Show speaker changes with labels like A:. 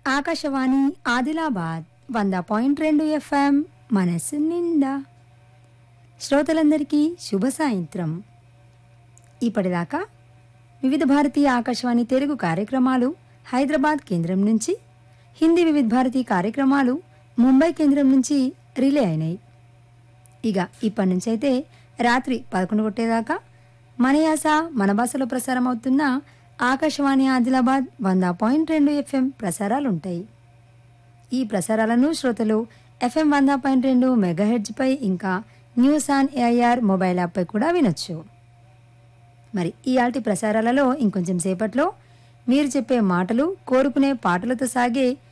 A: ఆకాశవాణి ఆదిలాబాద్ వంద పాయింట్ రెండు ఎఫ్ఎం మనసు నిండా శ్రోతలందరికీ శుభ సాయంత్రం ఇప్పటిదాకా వివిధ భారతీయ ఆకాశవాణి తెలుగు కార్యక్రమాలు హైదరాబాద్ కేంద్రం నుంచి హిందీ వివిధ భారతీ కార్యక్రమాలు ముంబై కేంద్రం నుంచి రిలే అయినాయి ఇక ఇప్పటి నుంచి అయితే రాత్రి పదకొండు కొట్టేదాకా మన యాస మన భాషలో ప్రసారం అవుతున్న ఆకాశవాణి ఆదిలాబాద్ వంద పాయింట్ రెండు ఎఫ్ఎం ప్రసారాలు ఉంటాయి ఈ ప్రసారాలను శ్రోతలు ఎఫ్ఎం వంద పాయింట్ రెండు మెగాహెడ్జ్పై ఇంకా న్యూస్ ఆన్ ఏఐఆర్ మొబైల్ యాప్పై కూడా వినొచ్చు మరి ఈ ఆల్టి ప్రసారాలలో ఇంకొంచెం సేపట్లో మీరు చెప్పే మాటలు కోరుకునే పాటలతో సాగే